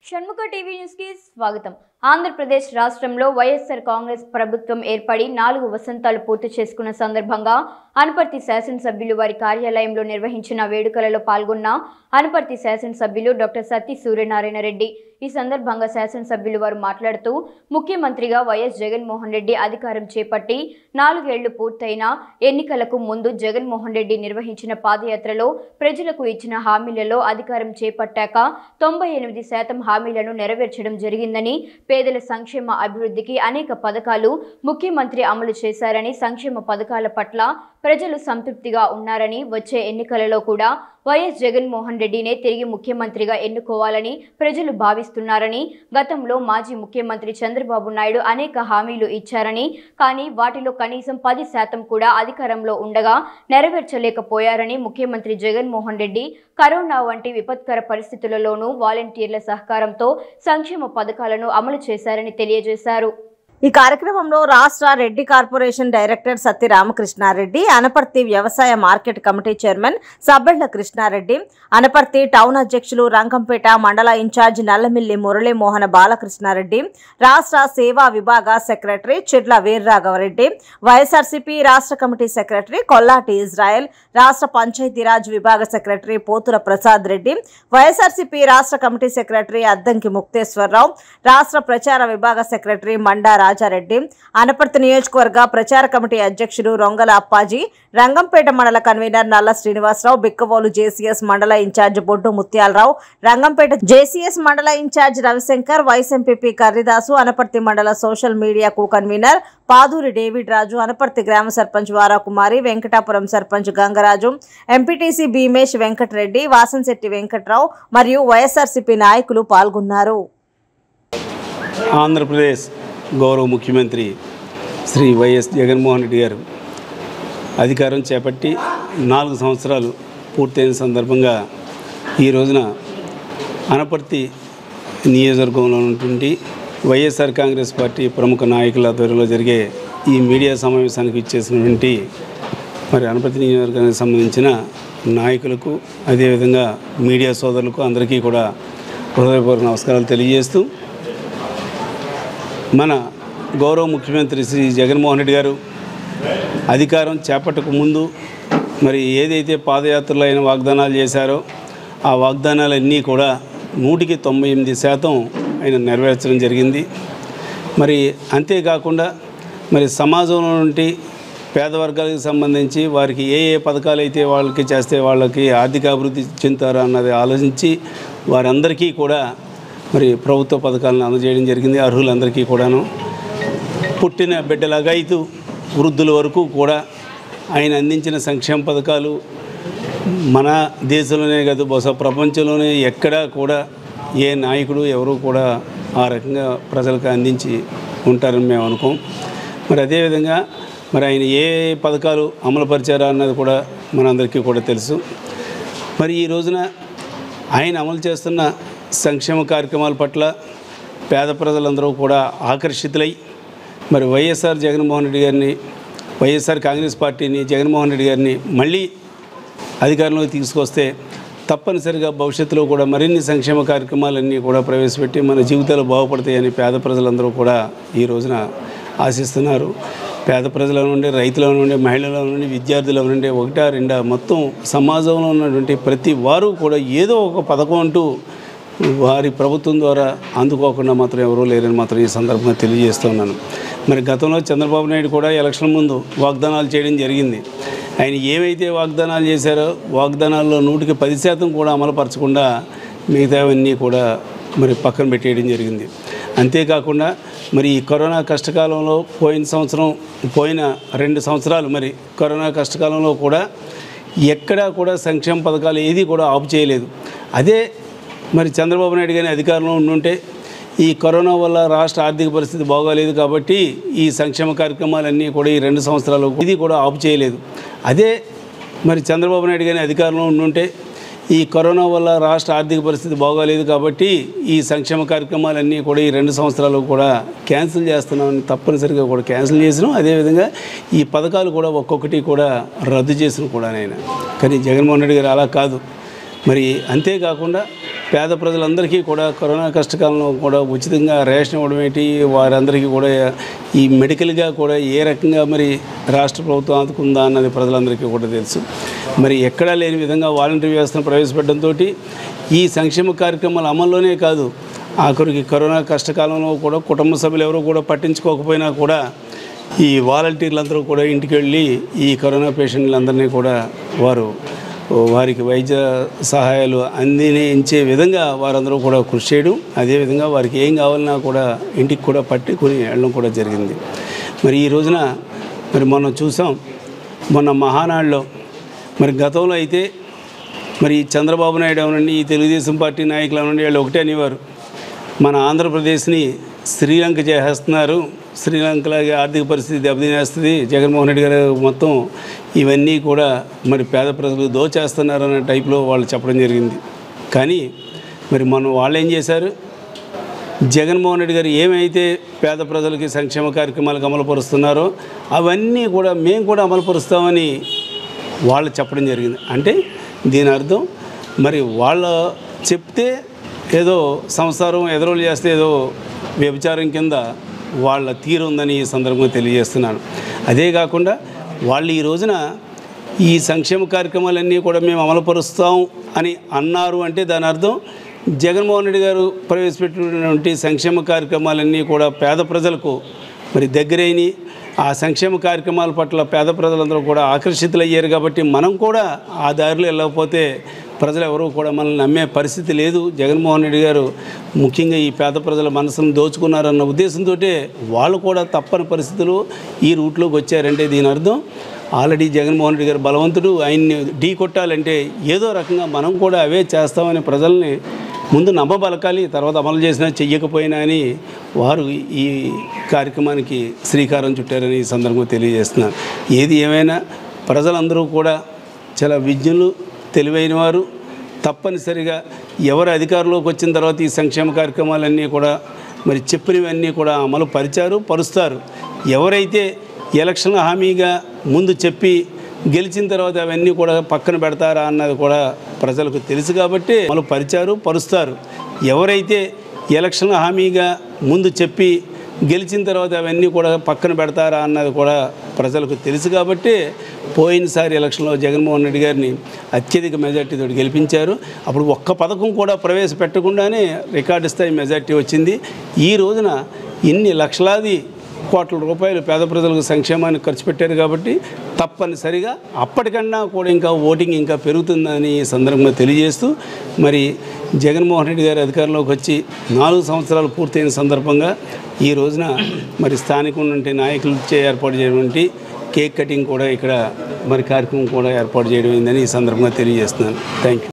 Shanmukha TV news కి స్వాగతం ఆంధ్రప్రదేశ్ రాష్ట్రంలో వైఎస్ఆర్ కాంగ్రెస్ ప్రభుత్వం ఏర్పడి నాలుగు వసంతాలు పూర్తి చేసుకున్న సందర్భంగా అనపర్తి శాసనసభ్యులు వారి కార్యాలయంలో నిర్వహించిన వేడుకలలో పాల్గొన్న అనపర్తి శాసనసభ్యులు డాక్టర్ సత్తి సూర్యనారాయణ రెడ్డి ఈ సందర్భంగా శాసనసభ్యులు వారు మాట్లాడుతూ ముఖ్యమంత్రిగా వైఎస్ జగన్మోహన్ రెడ్డి అధికారం చేపట్టి నాలుగేళ్లు పూర్తయిన ఎన్నికలకు ముందు జగన్మోహన్ రెడ్డి నిర్వహించిన పాదయాత్రలో ప్రజలకు ఇచ్చిన హామీలలో అధికారం చేపట్టాక తొంభై ఎనిమిది శాతం హామీలను నెరవేర్చడం జరిగిందని పేదల సంక్షేమ అభివృద్ధికి అనేక పథకాలు ముఖ్యమంత్రి అమలు చేశారని సంక్షేమ పథకాల పట్ల ప్రజలు సంతృప్తిగా ఉన్నారని వచ్చే ఎన్నికలలో కూడా వైఎస్ జగన్మోహన్ రెడ్డినే తిరిగి ముఖ్యమంత్రిగా ఎన్నుకోవాలని ప్రజలు భావిస్తున్నారని గతంలో మాజీ ముఖ్యమంత్రి చంద్రబాబు నాయుడు అనేక హామీలు ఇచ్చారని కానీ వాటిలో కనీసం పది శాతం కూడా అధికారంలో ఉండగా నెరవేర్చలేకపోయారని ముఖ్యమంత్రి జగన్మోహన్ రెడ్డి కరోనా వంటి విపత్కర పరిస్థితులలోనూ వాలంటీర్ల సహకారంతో సంక్షేమ పథకాలను అమలు చేశారని తెలియజేశారు ఈ కార్యక్రమంలో రాష్ట్ర రెడ్డి కార్పొరేషన్ డైరెక్టర్ సత్య రామకృష్ణారెడ్డి అనపర్తి వ్యవసాయ market committee chairman Sabbella Krishnareddy Anaparthi town అధ్యక్షులు రంగంపేట మండల ఇన్ఛార్జ్ నల్లమిల్లి మురళీమోహన బాలకృష్ణారెడ్డి రాష్ట్ర సేవా విభాగ సెక్రటరీ చిర్ల వీర్రాఘవరెడ్డి వైఎస్ఆర్సీపీ రాష్ట్ర కమిటీ సెక్రటరీ కొల్లాటి ఇజ్రాయెల్ రాష్ట్ర పంచాయతీరాజ్ విభాగ సెక్రటరీ పోతుల ప్రసాద్ రెడ్డి వైఎస్ఆర్సీపీ రాష్ట్ర కమిటీ సెక్రటరీ అద్దంకి ముక్తేశ్వరరావు రాష్ట్ర ప్రచార విభాగ సెక్రటరీ మండా రాజారెడ్డి అనపర్తి నియోజకవర్గ ప్రచార కమిటీ అధ్యక్షుడు రొంగల అప్పాజీ రంగంపేట మండల కన్వీనర్ నల్ల శ్రీనివాసరావు బిక్కవోలు జేసీఎస్ మండల ఇన్ఛార్జ్ బొడ్డు ముత్యాలరావు రంగంపేట జేసీఎస్ మండల incharge Ravishankar vice MPP Karridasu Anaparthi మండల సోషల్ మీడియాకు కన్వీనర్ పాదూరి డేవిడ్ రాజు అనపర్తి గ్రామ సర్పంచ్ వారాకుమారి వెంకటాపురం సర్పంచ్ గంగరాజు ఎంపీటీసీ భీమేష్ వెంకటరెడ్డి వాసంశెట్టి వెంకట్రావు మరియు వైఎస్ఆర్సీపీ నాయకులు పాల్గొన్నారు ఆంధ్రప్రదేశ్ గౌరవ ముఖ్యమంత్రి శ్రీ వైఎస్ జగన్మోహన్ రెడ్డి గారు అధికారం చేపట్టి నాలుగు సంవత్సరాలు పూర్తయిన సందర్భంగా ఈ రోజున అనపర్తి నియోజకవర్గంలో ఉన్నటువంటి వైఎస్ఆర్ కాంగ్రెస్ పార్టీ ప్రముఖ నాయకుల ఆధ్వర్యంలో జరిగే ఈ మీడియా సమావేశానికి ఇచ్చేసినటువంటి మరి అనపర్తి నియోజకవర్గానికి సంబంధించిన నాయకులకు అదేవిధంగా మీడియా సోదరులకు అందరికీ కూడా హృదయపూర్వక నమస్కారాలు తెలియజేస్తూ మన గౌరవ ముఖ్యమంత్రి శ్రీ జగన్మోహన్ రెడ్డి గారు అధికారం చేపట్టక ముందు మరి ఏదైతే పాదయాత్రలో ఆయన వాగ్దానాలు చేశారో ఆ వాగ్దానాలన్నీ కూడా నూటికి తొంభై ఎనిమిది శాతం ఆయన నెరవేర్చడం జరిగింది మరి అంతేకాకుండా మరి సమాజంలో నుండి పేద వర్గాలకు సంబంధించి వారికి ఏ ఏ పథకాలు అయితే వాళ్ళకి చేస్తే వాళ్ళకి ఆర్థిక అభివృద్ధి చెందుతారో అన్నది ఆలోచించి వారందరికీ కూడా మరి ప్రభుత్వ పథకాలను అందజేయడం జరిగింది అర్హులందరికీ కూడాను పుట్టిన బిడ్డలాగా ఇతు వృద్ధుల వరకు కూడా ఆయన అందించిన సంక్షేమ పథకాలు మన దేశంలోనే కాదు బహుశా ప్రపంచంలోనే ఎక్కడా కూడా ఏ నాయకుడు ఎవరు కూడా ఆ రకంగా ప్రజలకు అందించి ఉంటారని మేము అనుకోం మరి అదేవిధంగా మరి ఆయన ఏ పథకాలు అమలుపరిచారా అన్నది కూడా మనందరికీ కూడా తెలుసు మరి ఈ రోజున ఆయన అమలు చేస్తున్న సంక్షేమ కార్యక్రమాల పట్ల పేద ప్రజలందరూ కూడా ఆకర్షితులై మరి వైఎస్ఆర్ జగన్మోహన్ రెడ్డి గారిని వైఎస్ఆర్ కాంగ్రెస్ పార్టీని జగన్మోహన్ రెడ్డి గారిని మళ్ళీ అధికారంలోకి తీసుకొస్తే తప్పనిసరిగా భవిష్యత్తులో కూడా మరిన్ని సంక్షేమ కార్యక్రమాలన్నీ కూడా ప్రవేశపెట్టి మన జీవితాలు బాగుపడతాయని పేద ప్రజలందరూ కూడా ఈ రోజున ఆశిస్తున్నారు పేద ప్రజల నుండి రైతుల నుండి మహిళల నుండి విద్యార్థుల నుండి ఒకటా రెండా మొత్తం సమాజంలో ఉన్నటువంటి ప్రతి వారు కూడా ఏదో ఒక పథకం అంటూ వారి ప్రభుత్వం ద్వారా అందుకోకుండా మాత్రం ఎవరూ లేరని మాత్రం ఈ సందర్భంగా తెలియజేస్తున్నాను మరి గతంలో చంద్రబాబు నాయుడు కూడా ఎలక్షన్ ముందు వాగ్దానాలు చేయడం జరిగింది ఆయన ఏవైతే వాగ్దానాలు చేశారో వాగ్దానాల్లో నూటికి పది శాతం కూడా అమలుపరచకుండా మిగతావన్నీ కూడా మరి పక్కన పెట్టేయడం జరిగింది అంతేకాకుండా మరి ఈ కరోనా కష్టకాలంలో పోయిన సంవత్సరం పోయిన రెండు సంవత్సరాలు మరి కరోనా కష్టకాలంలో కూడా ఎక్కడా కూడా సంక్షేమ పథకాలు ఏది కూడా ఆపు చేయలేదు అదే మరి చంద్రబాబు నాయుడు గారి అధికారంలో ఉండుంటే ఈ కరోనా వల్ల రాష్ట్ర ఆర్థిక పరిస్థితి బాగోలేదు కాబట్టి ఈ సంక్షేమ కార్యక్రమాలన్నీ కూడా ఈ రెండు సంవత్సరాలు ఇది కూడా ఆపు చేయలేదు అదే మరి చంద్రబాబు నాయుడు గారి అధికారంలో ఉండుంటే ఈ కరోనా వల్ల రాష్ట్ర ఆర్థిక పరిస్థితి బాగోలేదు కాబట్టి ఈ సంక్షేమ కార్యక్రమాలన్నీ కూడా ఈ రెండు సంవత్సరాలు కూడా క్యాన్సిల్ చేస్తున్నామని తప్పనిసరిగా కూడా క్యాన్సిల్ చేసినాం అదేవిధంగా ఈ పథకాలు కూడా ఒక్కొక్కటి కూడా రద్దు చేసిన కూడా నేను కానీ జగన్మోహన్ రెడ్డి గారు అలా కాదు మరి అంతేకాకుండా పేద ప్రజలందరికీ కూడా కరోనా కష్టకాలంలో కూడా ఉచితంగా రేషన్ ఇవ్వడం ఏంటి వారందరికీ కూడా ఈ మెడికల్గా కూడా ఏ రకంగా మరి రాష్ట్ర ప్రభుత్వం ఆదుకుందా అన్నది ప్రజలందరికీ కూడా తెలుసు మరి ఎక్కడా లేని విధంగా వాలంటీర్ వ్యవస్థను ప్రవేశపెట్టడంతో ఈ సంక్షేమ కార్యక్రమాల అమల్లోనే కాదు ఆఖరికి కరోనా కష్టకాలంలో కూడా కుటుంబ సభ్యులు ఎవరు కూడా పట్టించుకోకపోయినా కూడా ఈ వాలంటీర్లందరూ కూడా ఇంటికి వెళ్ళి ఈ కరోనా పేషెంట్లందరినీ కూడా వారు వారికి వైద్య సహాయాలు అందించే విధంగా వారందరూ కూడా కృషి చేయడం అదేవిధంగా వారికి ఏం కావాలన్నా కూడా ఇంటికి కూడా పట్టుకుని వెళ్ళడం కూడా జరిగింది మరి ఈ రోజున మరి మొన్న చూసాం మొన్న మహానాడులో మరి గతంలో అయితే మరి ఈ చంద్రబాబు నాయుడు అవనండి ఈ తెలుగుదేశం పార్టీ నాయకులు అవనండి వాళ్ళు ఒకటే అనేవారు మన ఆంధ్రప్రదేశ్ని శ్రీలంక చేసేస్తున్నారు శ్రీలంకలాగే ఆర్థిక పరిస్థితి దెబ్బతినేస్తుంది జగన్మోహన్ రెడ్డి గారు మొత్తం ఇవన్నీ కూడా మరి పేద ప్రజలు దోచేస్తున్నారు అనే టైప్లో వాళ్ళు చెప్పడం జరిగింది కానీ మరి మనం వాళ్ళు ఏం చేశారు జగన్మోహన్ రెడ్డి గారు ఏమైతే పేద ప్రజలకి సంక్షేమ కార్యక్రమాలకు అమలుపరుస్తున్నారో అవన్నీ కూడా మేము కూడా అమలుపరుస్తామని వాళ్ళు చెప్పడం జరిగింది అంటే దీని అర్థం మరి వాళ్ళ చెప్తే ఏదో సంసారం ఎదురోలు చేస్తే ఏదో వ్యభిచారం కింద వాళ్ళ తీరు ఉందని ఈ సందర్భంగా తెలియజేస్తున్నాను అదే కాకుండా వాళ్ళు ఈ రోజున ఈ సంక్షేమ కార్యక్రమాలన్నీ కూడా మేము అమలుపరుస్తాం అని అన్నారు అంటే దాని అర్థం జగన్మోహన్ రెడ్డి గారు ప్రవేశపెట్టినటువంటి సంక్షేమ కార్యక్రమాలన్నీ కూడా పేద ప్రజలకు మరి దగ్గరైనవి ఆ సంక్షేమ కార్యక్రమాల పట్ల పేద ప్రజలందరూ కూడా ఆకర్షితులయ్యారు కాబట్టి మనం కూడా ఆ దారిలో వెళ్ళకపోతే ప్రజలు ఎవరు కూడా మనల్ని నమ్మే పరిస్థితి లేదు జగన్మోహన్ రెడ్డి గారు ముఖ్యంగా ఈ పేద ప్రజల మనసును దోచుకున్నారన్న ఉద్దేశంతో వాళ్ళు కూడా తప్పని పరిస్థితులు ఈ రూట్లోకి వచ్చారంటే దీని అర్థం ఆల్రెడీ జగన్మోహన్ రెడ్డి గారు బలవంతుడు ఆయన్ని ఢీ కొట్టాలంటే ఏదో రకంగా మనం కూడా అవే చేస్తామని ప్రజల్ని ముందు నమ్మబలకాలి తర్వాత అమలు చేసినా చెయ్యకపోయినా అని వారు ఈ కార్యక్రమానికి శ్రీకారం చుట్టారని ఈ సందర్భంగా తెలియజేస్తున్నాను ఏది ఏమైనా ప్రజలందరూ కూడా చాలా విజ్ఞులు తెలివైన వారు తప్పనిసరిగా ఎవరు అధికారంలోకి వచ్చిన తర్వాత ఈ సంక్షేమ కార్యక్రమాలన్నీ కూడా మరి చెప్పినవన్నీ కూడా అమలు పరిచారు పరుస్తారు ఎవరైతే ఎలక్షన్ హామీగా ముందు చెప్పి గెలిచిన తర్వాత అవన్నీ కూడా పక్కన పెడతారా అన్నది కూడా ప్రజలకు తెలుసు కాబట్టి అమలు పరిచారు పరుస్తారు ఎవరైతే ఎలక్షన్ హామీగా ముందు చెప్పి గెలిచిన తర్వాత అవన్నీ కూడా పక్కన పెడతారా అన్నది కూడా ప్రజలకు తెలుసు కాబట్టి పోయినసారి ఎలక్షన్లో జగన్మోహన్ రెడ్డి గారిని అత్యధిక మెజార్టీతో గెలిపించారు అప్పుడు ఒక్క పథకం కూడా ప్రవేశపెట్టకుండానే రికార్డు స్థాయి మెజార్టీ వచ్చింది ఈ రోజున ఇన్ని లక్షలాది కోట్ల రూపాయలు పేద ప్రజలకు సంక్షేమానికి ఖర్చు పెట్టారు కాబట్టి తప్పనిసరిగా అప్పటికన్నా కూడా ఇంకా ఓటింగ్ ఇంకా పెరుగుతుందని ఈ సందర్భంగా తెలియజేస్తూ మరి జగన్మోహన్ రెడ్డి గారి అధికారంలోకి వచ్చి నాలుగు సంవత్సరాలు పూర్తయిన సందర్భంగా ఈ రోజున మరి స్థానికంగా నాయకులచే ఏర్పాటు చేయటువంటి కేక్ కటింగ్ కూడా ఇక్కడ మరి కార్యక్రమం కూడా ఏర్పాటు చేయడం అయిందని ఈ సందర్భంగా తెలియజేస్తున్నాను థ్యాంక్ యూ